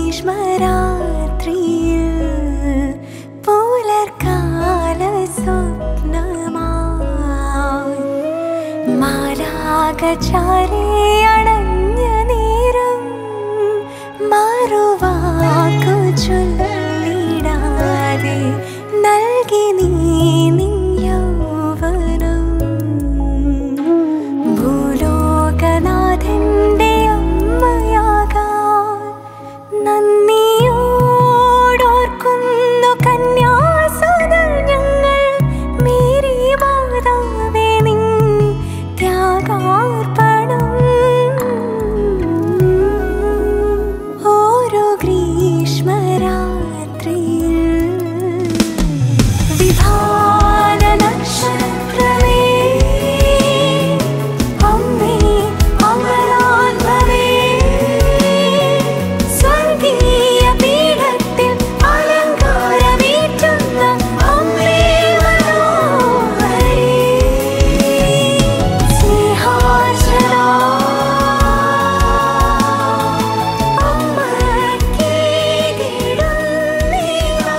ഗ്രീഷ്മരാത്രിയിൽ പുലർക്കാല സ്വപ്നമായി മാലാകചാരി അടഞ്ഞ നേരം മറുവാക്കു ചൊല്ലിടാതെ നൽകി നീ നിൻ യൗവനം ഭൂലോകനാഥന്റെ അമ്മയാകാൻ നന്ദിയോടോർക്കുന്നു കന്യാസുതർ ഞങ്ങൾ മേരി മാതാവേ നിൻ ത്യാഗാർപ്പണം ഓരോ ഗ്രീഷ്മരാത്രിയിൽ വിധാന നക്ഷത്രമേ അമ്മേ അമരാത്മവേ സ്വർഗീയ പീഠത്തിൽ അലങ്കാരമേറ്റുന്ന അമ്മേ മനോഹരേ സ്നേഹാർച്ചന അമ്മയ്ക്കേകിടുന്നീവ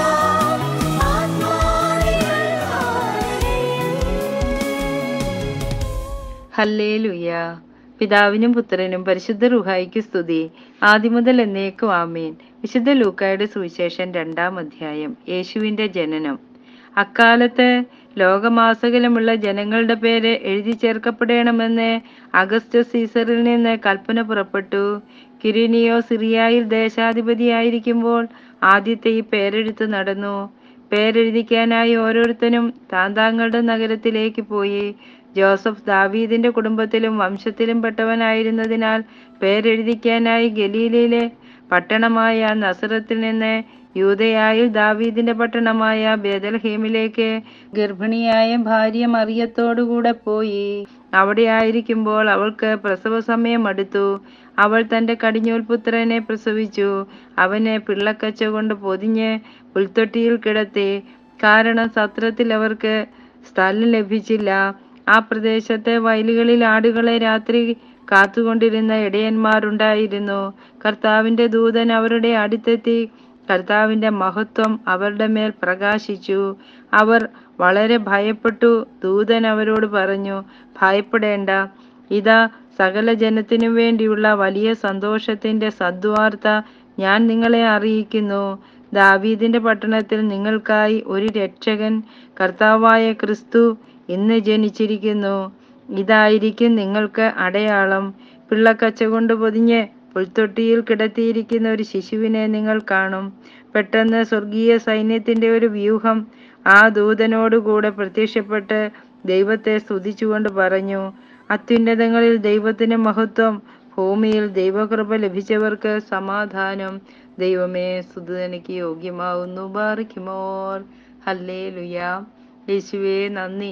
ആത്മാവിൽ ഹല്ലേലുയ്യ പിതാവിനും പുത്രനും പരിശുദ്ധ റുഹായിക്ക് സ്തുതി ആദിമുതൽ എന്നേക്കും ആമേൻ വിശുദ്ധ ലൂക്കായുടെ സുവിശേഷം രണ്ടാം അധ്യായം യേശുവിന്റെ ജനനം അക്കാലത്ത് ലോകമാസകലമുള്ള ജനങ്ങളുടെ പേര് എഴുതി ചേർക്കപ്പെടണമെന്ന് അഗസ്റ്റ് സീസറിൽ നിന്ന് കൽപ്പന പുറപ്പെട്ടു കിരീനിയോ സിറിയായിൽ ദേശാധിപതിയായിരിക്കുമ്പോൾ ആദ്യത്തെ ഈ പേരെഴുത്ത് നടന്നു പേരെഴുതിക്കാനായി ഓരോരുത്തരും താന്താങ്ങളുടെ നഗരത്തിലേക്ക് പോയി ജോസഫ് ദാവീദിന്റെ കുടുംബത്തിലും വംശത്തിലും പെട്ടവനായിരുന്നതിനാൽ പേരെഴുതിക്കാനായി ഗലീലയിലെ പട്ടണമായ നസറത്തിൽ നിന്ന് യൂതയായിൽ ദാവീദിന്റെ പട്ടണമായ ബേദൽഹേമിലേക്ക് ഗർഭിണിയായ ഭാര്യ മറിയത്തോടുകൂടെ പോയി അവിടെ ആയിരിക്കുമ്പോൾ അവൾക്ക് പ്രസവ സമയം അടുത്തു അവൾ തന്റെ കടിഞ്ഞൂൽ പുത്രനെ പ്രസവിച്ചു അവനെ പിള്ളക്കച്ച കൊണ്ട് പൊതിഞ്ഞ് പുൽത്തൊട്ടിയിൽ കിടത്തി കാരണം സത്രത്തിൽ അവർക്ക് സ്ഥലം ലഭിച്ചില്ല ആ പ്രദേശത്തെ വയലുകളിൽ ആടുകളെ രാത്രി കാത്തുകൊണ്ടിരുന്ന ഇടയന്മാരുണ്ടായിരുന്നു കർത്താവിന്റെ ദൂതൻ അവരുടെ അടുത്തെത്തി കർത്താവിന്റെ മഹത്വം അവരുടെ മേൽ പ്രകാശിച്ചു അവർ വളരെ ഭയപ്പെട്ടു ദൂതൻ അവരോട് പറഞ്ഞു ഭയപ്പെടേണ്ട ഇതാ സകല ജനത്തിനും വേണ്ടിയുള്ള വലിയ സന്തോഷത്തിന്റെ സദ്വാർത്ത ഞാൻ നിങ്ങളെ അറിയിക്കുന്നു ദാവീദിന്റെ പട്ടണത്തിൽ നിങ്ങൾക്കായി ഒരു രക്ഷകൻ കർത്താവായ ക്രിസ്തു ഇന്ന് ജനിച്ചിരിക്കുന്നു ഇതായിരിക്കും നിങ്ങൾക്ക് അടയാളം പിള്ളക്കച്ച കൊണ്ട് പൊതിഞ്ഞ് പുൽത്തൊട്ടിയിൽ കിടത്തിയിരിക്കുന്ന ഒരു ശിശുവിനെ നിങ്ങൾ കാണും പെട്ടെന്ന് സ്വർഗീയ സൈന്യത്തിന്റെ ഒരു വ്യൂഹം ആ ദൂതനോടുകൂടെ പ്രത്യക്ഷപ്പെട്ട് ദൈവത്തെ സ്തുതിച്ചുകൊണ്ട് പറഞ്ഞു അത്യുന്നതങ്ങളിൽ ദൈവത്തിന് മഹത്വം ഭൂമിയിൽ ദൈവകൃപ ലഭിച്ചവർക്ക് സമാധാനം ദൈവമേ സ്തുതനിക്ക് യോഗ്യമാവുന്നു ബാറിക്കുമോർ ഹല്ലേ ലുയാ യേശുവേ നന്ദി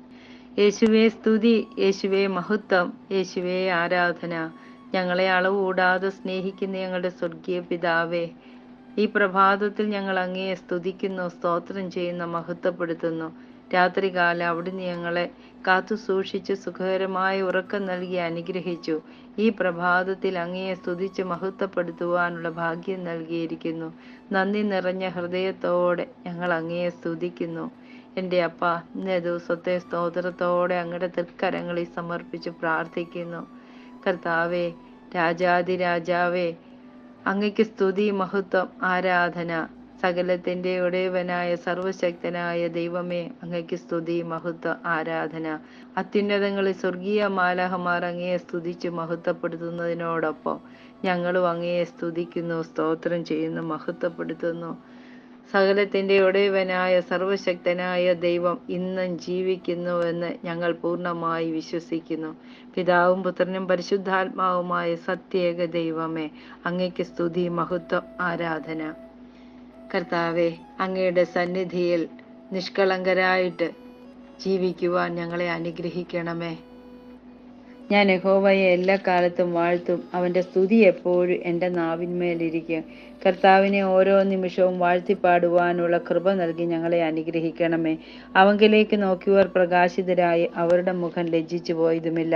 യേശുവേ സ്തുതി യേശുവേ മഹത്വം യേശുവേ ആരാധന ഞങ്ങളെ അളവുകൂടാതെ സ്നേഹിക്കുന്ന ഞങ്ങളുടെ സ്വർഗീയ പിതാവേ ഈ പ്രഭാതത്തിൽ ഞങ്ങൾ അങ്ങയെ സ്തുതിക്കുന്നു സ്തോത്രം ചെയ്യുന്നു മഹത്വപ്പെടുത്തുന്നു രാത്രികാലം അവിടുന്ന് ഞങ്ങളെ കാത്തു സൂക്ഷിച്ച് സുഖകരമായ ഉറക്കം നൽകി അനുഗ്രഹിച്ചു ഈ പ്രഭാതത്തിൽ അങ്ങയെ സ്തുതിച്ച് മഹത്വപ്പെടുത്തുവാനുള്ള ഭാഗ്യം നൽകിയിരിക്കുന്നു നന്ദി നിറഞ്ഞ ഹൃദയത്തോടെ ഞങ്ങൾ അങ്ങയെ സ്തുതിക്കുന്നു എൻ്റെ അപ്പ ഇന്നേ ദിവസത്തെ സ്തോത്രത്തോടെ അങ്ങയുടെ തൃക്കരങ്ങളിൽ സമർപ്പിച്ച് പ്രാർത്ഥിക്കുന്നു കർത്താവേ രാജാതി രാജാവേ അങ്ങയ്ക്ക് സ്തുതി മഹത്വം ആരാധന സകലത്തിന്റെ ഉടയവനായ സർവശക്തനായ ദൈവമേ അങ്ങയ്ക്ക് സ്തുതി മഹത്വ ആരാധന അത്യുന്നതങ്ങളിൽ സ്വർഗീയ മാലാഹമാർ അങ്ങയെ സ്തുതിച്ച് മഹത്വപ്പെടുത്തുന്നതിനോടൊപ്പം ഞങ്ങളും അങ്ങയെ സ്തുതിക്കുന്നു സ്തോത്രം ചെയ്യുന്നു മഹത്വപ്പെടുത്തുന്നു സകലത്തിന്റെ ഉടയവനായ സർവശക്തനായ ദൈവം ഇന്നും ജീവിക്കുന്നുവെന്ന് ഞങ്ങൾ പൂർണ്ണമായി വിശ്വസിക്കുന്നു പിതാവും പുത്രനും പരിശുദ്ധാത്മാവുമായ സത്യേക ദൈവമേ അങ്ങയ്ക്ക് സ്തുതി മഹത്വം ആരാധന കർത്താവെ അങ്ങയുടെ സന്നിധിയിൽ നിഷ്കളങ്കരായിട്ട് ജീവിക്കുവാൻ ഞങ്ങളെ അനുഗ്രഹിക്കണമേ ഞാൻ യഹോവയെ എല്ലാ കാലത്തും വാഴ്ത്തും അവന്റെ സ്തുതി എപ്പോഴും എൻ്റെ നാവിന്മേലിരിക്കും കർത്താവിനെ ഓരോ നിമിഷവും വാഴ്ത്തിപ്പാടുവാനുള്ള കൃപ നൽകി ഞങ്ങളെ അനുഗ്രഹിക്കണമേ അവങ്കിലേക്ക് നോക്കിയവർ പ്രകാശിതരായി അവരുടെ മുഖം ലജ്ജിച്ചു പോയതുമില്ല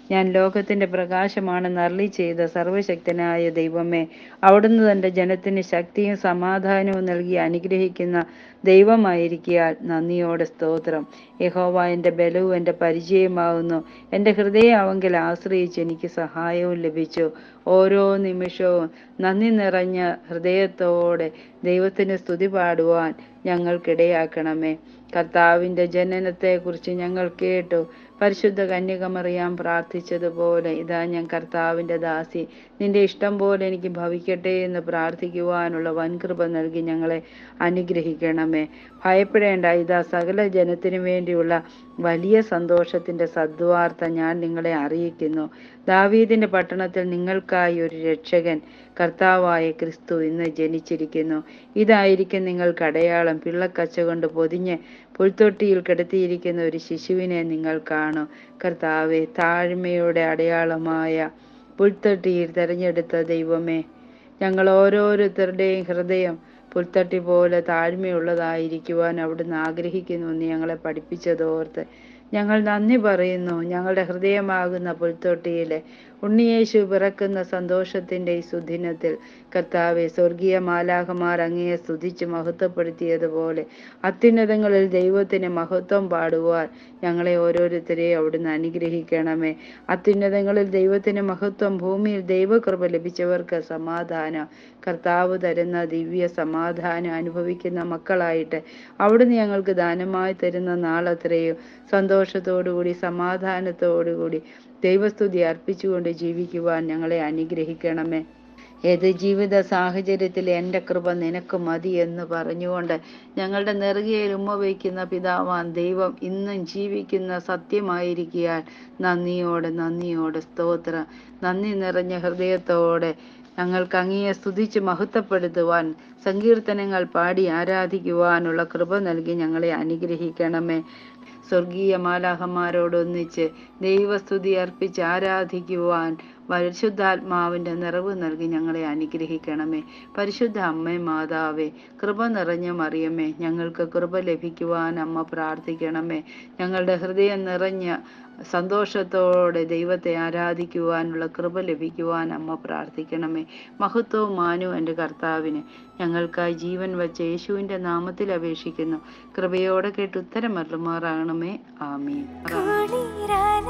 ഞാൻ ലോകത്തിന്റെ പ്രകാശമാണെന്ന് അരളി ചെയ്ത സർവശക്തനായ ദൈവമേ അവിടുന്ന് തന്റെ ജനത്തിന് ശക്തിയും സമാധാനവും നൽകി അനുഗ്രഹിക്കുന്ന ദൈവമായിരിക്കിയാൽ നന്ദിയോടെ സ്തോത്രം യഹോവ എൻ്റെ ബലവും എൻ്റെ പരിചയമാവുന്നു എൻ്റെ ഹൃദയം അവങ്കിൽ ആശ്രയിച്ച് എനിക്ക് സഹായവും ലഭിച്ചു ഓരോ നിമിഷവും നന്ദി നിറഞ്ഞ ഹൃദയത്തോടെ ദൈവത്തിന് സ്തുതി പാടുവാൻ ഞങ്ങൾക്കിടയാക്കണമേ കർത്താവിൻ്റെ ജനനത്തെക്കുറിച്ച് ഞങ്ങൾ കേട്ടു പരിശുദ്ധ കന്യകമറിയാൻ പ്രാർത്ഥിച്ചതുപോലെ ഇതാ ഞാൻ കർത്താവിൻ്റെ ദാസി നിന്റെ ഇഷ്ടം പോലെ എനിക്ക് ഭവിക്കട്ടെ എന്ന് പ്രാർത്ഥിക്കുവാനുള്ള വൻകൃപ നൽകി ഞങ്ങളെ അനുഗ്രഹിക്കണമേ ഭയപ്പെടേണ്ട ഇതാ സകല ജനത്തിനു വേണ്ടിയുള്ള വലിയ സന്തോഷത്തിന്റെ സദ്വാർത്ത ഞാൻ നിങ്ങളെ അറിയിക്കുന്നു ദാവീദിന്റെ പട്ടണത്തിൽ നിങ്ങൾക്കായി ഒരു രക്ഷകൻ കർത്താവായ ക്രിസ്തു ഇന്ന് ജനിച്ചിരിക്കുന്നു ഇതായിരിക്കും നിങ്ങൾക്ക് അടയാളം പിള്ളക്കച്ച കൊണ്ട് പൊതിഞ്ഞ് പുൽത്തൊട്ടിയിൽ കിടത്തിയിരിക്കുന്ന ഒരു ശിശുവിനെ നിങ്ങൾ കാണും കർത്താവെ താഴ്മയുടെ അടയാളമായ പുൽത്തൊട്ടിയിൽ തെരഞ്ഞെടുത്ത ദൈവമേ ഞങ്ങൾ ഓരോരുത്തരുടെയും ഹൃദയം പുൽത്തട്ടി പോലെ താഴ്മയുള്ളതായിരിക്കുവാൻ അവിടുന്ന് ആഗ്രഹിക്കുന്നു എന്ന് ഞങ്ങളെ പഠിപ്പിച്ചതോർത്ത് ഞങ്ങൾ നന്ദി പറയുന്നു ഞങ്ങളുടെ ഹൃദയമാകുന്ന പുൽത്തൊട്ടിയിലെ ഉണ്ണിയേശു പിറക്കുന്ന സന്തോഷത്തിന്റെ ഈ സുദിനത്തിൽ കർത്താവെ സ്വർഗീയ മാലാഹമാർ അങ്ങയെ സ്തുതിച്ച് മഹത്വപ്പെടുത്തിയതുപോലെ അത്യുന്നതങ്ങളിൽ ദൈവത്തിന് മഹത്വം പാടുവാൻ ഞങ്ങളെ ഓരോരുത്തരെയും അവിടുന്ന് അനുഗ്രഹിക്കണമേ അത്യുന്നതങ്ങളിൽ ദൈവത്തിന് മഹത്വം ഭൂമിയിൽ ദൈവകൃപ ലഭിച്ചവർക്ക് സമാധാനം കർത്താവ് തരുന്ന ദിവ്യ സമാധാനം അനുഭവിക്കുന്ന മക്കളായിട്ട് അവിടുന്ന് ഞങ്ങൾക്ക് ദാനമായി തരുന്ന നാളത്രയും സന്തോഷത്തോടുകൂടി സമാധാനത്തോടുകൂടി ദൈവസ്തുതി അർപ്പിച്ചുകൊണ്ട് ജീവിക്കുവാൻ ഞങ്ങളെ അനുഗ്രഹിക്കണമേ ഏത് ജീവിത സാഹചര്യത്തിൽ എൻ്റെ കൃപ നിനക്ക് മതി എന്ന് പറഞ്ഞുകൊണ്ട് ഞങ്ങളുടെ നെറുകയിൽ ഉമ്മ വയ്ക്കുന്ന പിതാവാൻ ദൈവം ഇന്നും ജീവിക്കുന്ന സത്യമായിരിക്കാൻ നന്ദിയോടെ നന്ദിയോടെ സ്തോത്രം നന്ദി നിറഞ്ഞ ഹൃദയത്തോടെ ഞങ്ങൾക്ക് അങ്ങയെ സ്തുതിച്ച് മഹത്വപ്പെടുത്തുവാൻ സങ്കീർത്തനങ്ങൾ പാടി ആരാധിക്കുവാനുള്ള കൃപ നൽകി ഞങ്ങളെ അനുഗ്രഹിക്കണമേ സ്വർഗീയ മാലാഹന്മാരോടൊന്നിച്ച് ദൈവസ്തുതി അർപ്പിച്ച് ആരാധിക്കുവാൻ പരിശുദ്ധാത്മാവിൻ്റെ നിറവ് നൽകി ഞങ്ങളെ അനുഗ്രഹിക്കണമേ പരിശുദ്ധ അമ്മേ മാതാവേ കൃപ നിറഞ്ഞ മറിയമേ ഞങ്ങൾക്ക് കൃപ ലഭിക്കുവാൻ അമ്മ പ്രാർത്ഥിക്കണമേ ഞങ്ങളുടെ ഹൃദയം നിറഞ്ഞ സന്തോഷത്തോടെ ദൈവത്തെ ആരാധിക്കുവാനുള്ള കൃപ ലഭിക്കുവാൻ അമ്മ പ്രാർത്ഥിക്കണമേ മഹത്വവും മാനവും എൻ്റെ കർത്താവിന് ഞങ്ങൾക്കായി ജീവൻ വച്ച യേശുവിൻ്റെ നാമത്തിൽ അപേക്ഷിക്കുന്നു കൃപയോടെ കേട്ട് ഉത്തരമരുമാറാകണമേ ആമീൻ കണ്ണീരാല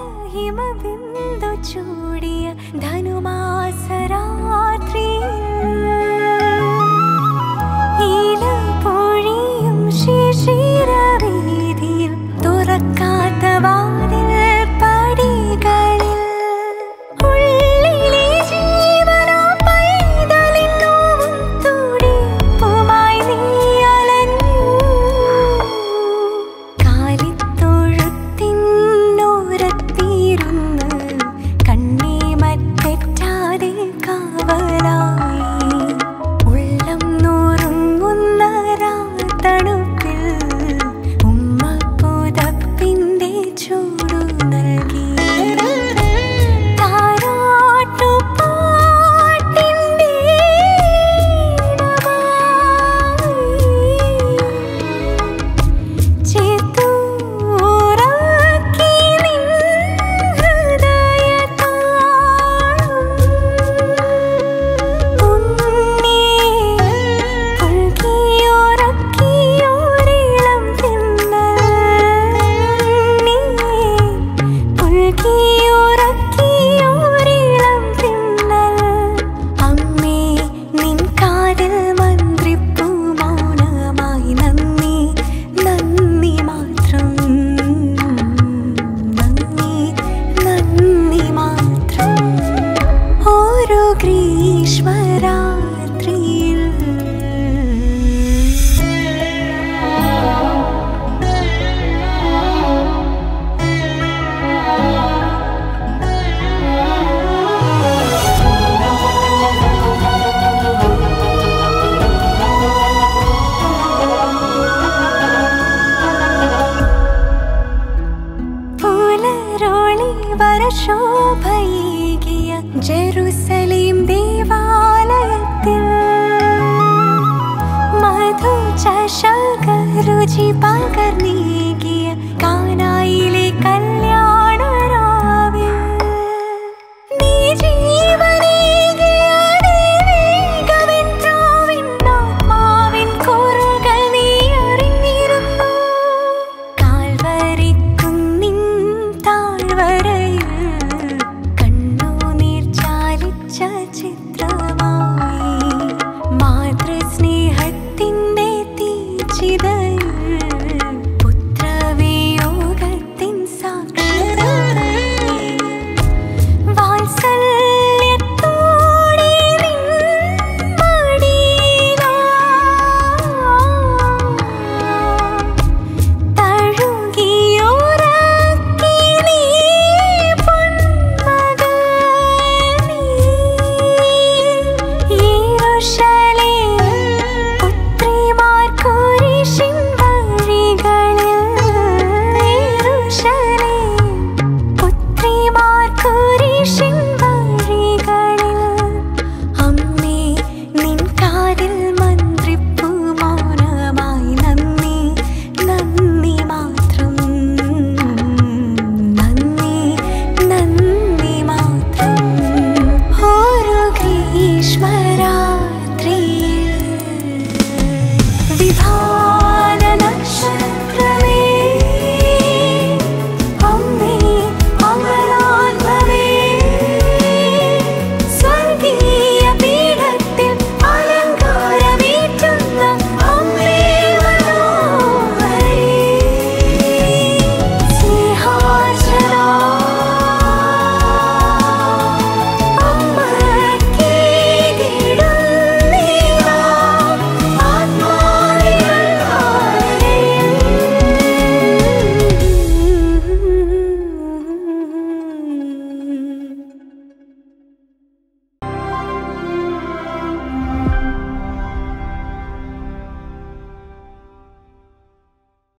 ഹിമബിന്ദു ചൂടിയ ധനുമാസരാത്രിയിൽ പൊഴിയും ശിശിരവീതിയിൽ തുറക്കാത്ത വാതിൽ പടികളിൽ ഉള്ളിലെ ജീവനാ പൈതലിൻ നോവും തുടിപ്പുമായി നീ അലഞ്ഞു കാലിത്തൊഴുത്തിനോരത്തിരുന്ന് കണ്ണേ മറ്റെറ്റാതെ കാവലായി ഉള്ളം നൂറുങ്ങുന്ന തണുപ്പിൽ ഉമ്മ പുതപ്പിന്റെ ചൂടു നൽകി താരാട്ടുപാട്ടിന്റെ ഈണമായി ചേത്തൂറാക്കി നിൻ ഹൃദയതാളം ഉന്നേ പുൽകിയുറക്കിയൊരിളം തിന്നൽ നീ പുൽകിയുറക്കിയൊരിളം തിന്നൽ അമ്മേ നിൻ കാതിൽ മന്ത്രിപ്പൂ മൗനമായി നന്ദി നന്ദി മാത്രം നന്ദി നന്ദി മാത്രം ഓരോ ഗ്രീഷ്മരാത്രിയിൽ പുലരോളി വരശോഭയേകിയ ജെറുസലേം ദേവാലയത്തിൽ മധു ചഷകരുചി പകർന്നേകിയ കാനായിലെ കല്യാണരാവിൽ മാത്രമാ